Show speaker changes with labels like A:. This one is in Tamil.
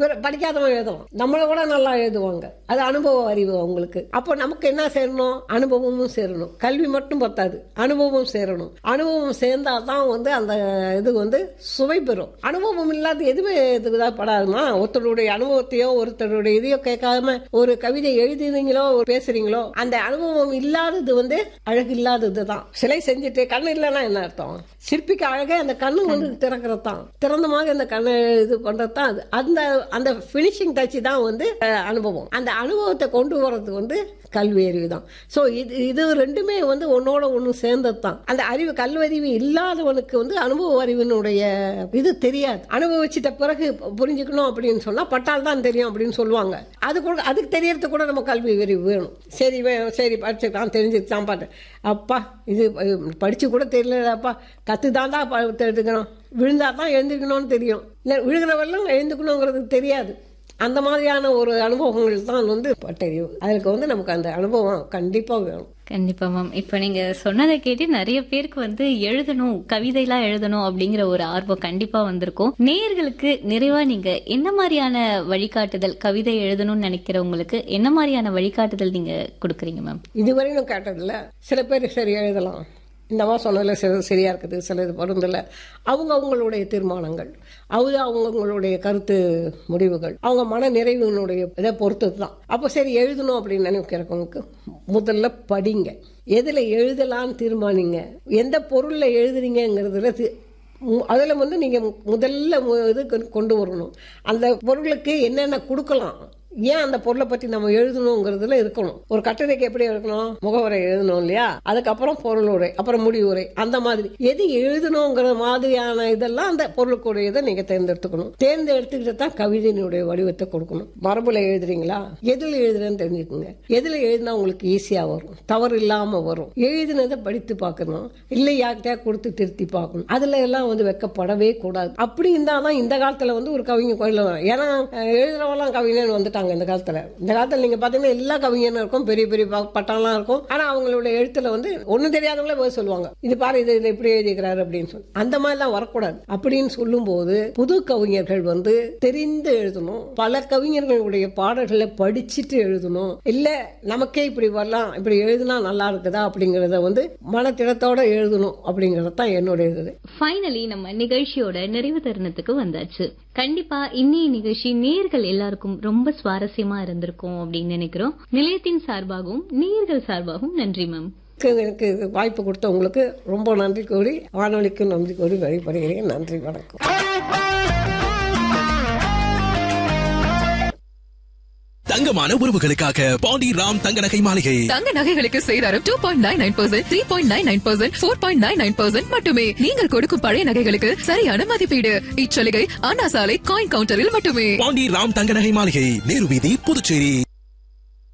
A: பிற- படிக்காதவன் எழுதுவான் நம்மளை விட நல்லா எழுதுவாங்க அது அனுபவ அறிவு அவங்களுக்கு அப்போ நமக்கு என்ன சேரணும் அனுபவமும் சேரணும் கல்வி மட்டும் பத்தாது அனுபவம் சேரணும் அனுபவம் சேர்ந்தாதான் வந்து அந்த இது வந்து சுவை பெறும் அனுபவம் இல்லாத எதுவுமே இதுதான் படாதுமா ஒருத்தருடைய அனுபவத்தையோ ஒருத்தருடைய இதையோ கேட்காம ஒரு கவிதை எழுதினீங்களோ ஒரு பேசுறீங்களோ அந்த அனுபவம் இல்லாதது வந்து அழகு இல்லாதது தான் சிலை செஞ்சுட்டு கண்ணு இல்லைன்னா என்ன அர்த்தம் சிற்பிக்கு அழகே அந்த கண்ணு வந்து திறக்கிறது தான் திறந்த மாதிரி அந்த கண்ணை இது பண்றது தான் அது அந்த அந்த ஃபினிஷிங் டச் தான் வந்து அஹ், அனுபவம் அந்த அனுபவத்தை கொண்டு வர்றது வந்து கல்வி அறிவு தான் ஸோ இது இது ரெண்டுமே வந்து ஒன்னோட ஒன்று சேர்ந்தது தான் அந்த அறிவு கல்வறிவு இல்லாதவனுக்கு வந்து அனுபவ அறிவினுடைய இது தெரியாது அனுபவிச்சிட்ட பிறகு புரிஞ்சுக்கணும் அப்படின்னு சொன்னா பட்டால் தான் தெரியும் அப்படின்னு சொல்லுவாங்க அது கூட அதுக்கு தெரியறது கூட நம்ம கல்வி அறிவு வேணும் சரி வே- சரி படிச்சுக்கலாம் தெரிஞ்சுக்கலாம் பாட்டேன் அப்பா இது அஹ், படிச்சு கூட தெரியலப்பா கத்து தான் தான் எடுத்துக்கணும் விழுந்தா தான் எழுந்திருக்கணும்னு தெரியும் இல்லை விழுகிறவெல்லாம் எழுந்துக்கணுங்கிறது தெரியாது அந்த மாதிரியான ஒரு அனுபவங்கள் தான் வந்து பட்டறிவு அதுக்கு வந்து நமக்கு அந்த அனுபவம் கண்டிப்பா வேணும்
B: கண்டிப்பா மேம் இப்ப நீங்க சொன்னதை கேட்டு நிறைய பேருக்கு வந்து எழுதணும் கவிதைலாம் எழுதணும் அப்படிங்கிற ஒரு ஆர்வம் கண்டிப்பா வந்திருக்கும் நேயர்களுக்கு நிறைவா நீங்க என்ன மாதிரியான வழிகாட்டுதல் கவிதை எழுதணும்னு நினைக்கிறவங்களுக்கு என்ன மாதிரியான வழிகாட்டுதல் நீங்க கொடுக்குறீங்க மேம்
A: இதுவரையும் கேட்டதில்ல சில பேர் சரி எழுதலாம் இந்த மாதிரி சொன்னதில் சில சரியா இருக்குது சில இது பொருந்தல அவங்க அவங்களுடைய தீர்மானங்கள் அவங்க அவங்களுடைய கருத்து முடிவுகள் அவங்க மன நிறைவினுடைய இதை பொறுத்தது தான் அப்போ சரி எழுதணும் அப்படின்னு நினைக்கிறவங்களுக்கு முதல்ல படிங்க எதில் எழுதலாம்னு தீர்மானிங்க எந்த பொருளில் எழுதுறீங்கிறதுல தி- மு- அதுல வந்து நீங்க முதல்ல மு- இது கொண்டு- கொண்டு வரணும் அந்த பொருளுக்கு என்னென்ன கொடுக்கலாம் ஏன் அந்த பொருளை பத்தி நம்ம எழுதணுங்கிறதுல இருக்கணும் ஒரு கட்டுரைக்கு எப்படி இருக்கணும் முகவரை எழுதணும் இல்லையா அதுக்கப்புறம் பொருள் உரை அப்புறம் முடிவுரை அந்த மாதிரி எது எழுதணுங்கிற மாதிரியான இதெல்லாம் அந்த பொருளுக்குடைய இதை நீங்க தேர்ந்தெடுத்துக்கணும் தேர்ந்தெடுத்துக்கிட்டு தான் கவிதையினுடைய வடிவத்தை கொடுக்கணும் மரபுல எழுதுறீங்களா எதுல எழுதுறேன்னு தெரிஞ்சுக்கோங்க எதுல எழுதினா உங்களுக்கு ஈஸியா வரும் தவறு இல்லாம வரும் எழுதினதை படித்து பார்க்கணும் இல்லை யார்கிட்டயா கொடுத்து திருத்தி பார்க்கணும் அதுல எல்லாம் வந்து வெக்கப்படவே கூடாது அப்படி இருந்தாதான் இந்த காலத்துல வந்து ஒரு கவிஞர் கோயில வரும் ஏன்னா அஹ், எழுதுறவெல்லாம் கவிஞர் வந்துட்டாங்க இந்த காலத்துல இந்த காலத்துல நீங்க பாத்தீங்கன்னா எல்லா கவிஞரும் இருக்கும் பெரிய பெரிய ப- பட்டம்லாம் இருக்கும் ஆனா அவங்களோட எழுத்துல வந்து ஒண்ணும் தெரியாதவங்களே போய் சொல்லுவாங்க இது பாரு இது இது இப்படி எழுதிக்கிறாரு அப்படின்னு சொல்லி அந்த மாதிரிலாம் வரக்கூடாது அப்படின்னு சொல்லும்போது புது கவிஞர்கள் வந்து தெரிந்து எழுதணும் பல கவிஞர்களுடைய பாடல்களை படிச்சுட்டு எழுதணும் இல்ல நமக்கே இப்படி வரலாம் இப்படி எழுதுனா நல்லா இருக்குதா அப்படிங்கறத வந்து மனத்திடத்தோட எழுதணும் அப்படிங்கறது தான் என்னுடைய இது
B: ஃபைனலி நம்ம நிகழ்ச்சியோட நிறைவு தருணத்துக்கு வந்தாச்சு கண்டிப்பா இன்னைய நிகழ்ச்சி நேர்கள் எல்லாருக்கும் ரொம்ப சுவாரஸ்யமா இருந்திருக்கும் அப்படின்னு நினைக்கிறோம் நிலையத்தின் சார்பாகவும் நேர்கள் சார்பாகவும் நன்றி மேம்
A: எனக்கு எனக்கு இது வாய்ப்பு கொடுத்த உங்களுக்கு ரொம்ப நன்றி கூறி வானொலிக்கும் நன்றி கூறி வழிபடுகிறேன் நன்றி வணக்கம்
C: தங்கமான உறவுகளுக்காக பாண்டி ராம் தங்க நகை மாளிகை
D: தங்க நகைகளுக்கு சேதாரம் two point nine nine percent three point nine nine percent four point nine nine percent மட்டுமே நீங்கள் கொடுக்கும் பழைய நகைகளுக்கு சரியான மதிப்பீடு இச்சலுகை அண்ணா சாலை காயின் கவுண்டரில் மட்டுமே
C: பாண்டி ராம் தங்க நகை மாளிகை நேரு வீதி புதுச்சேரி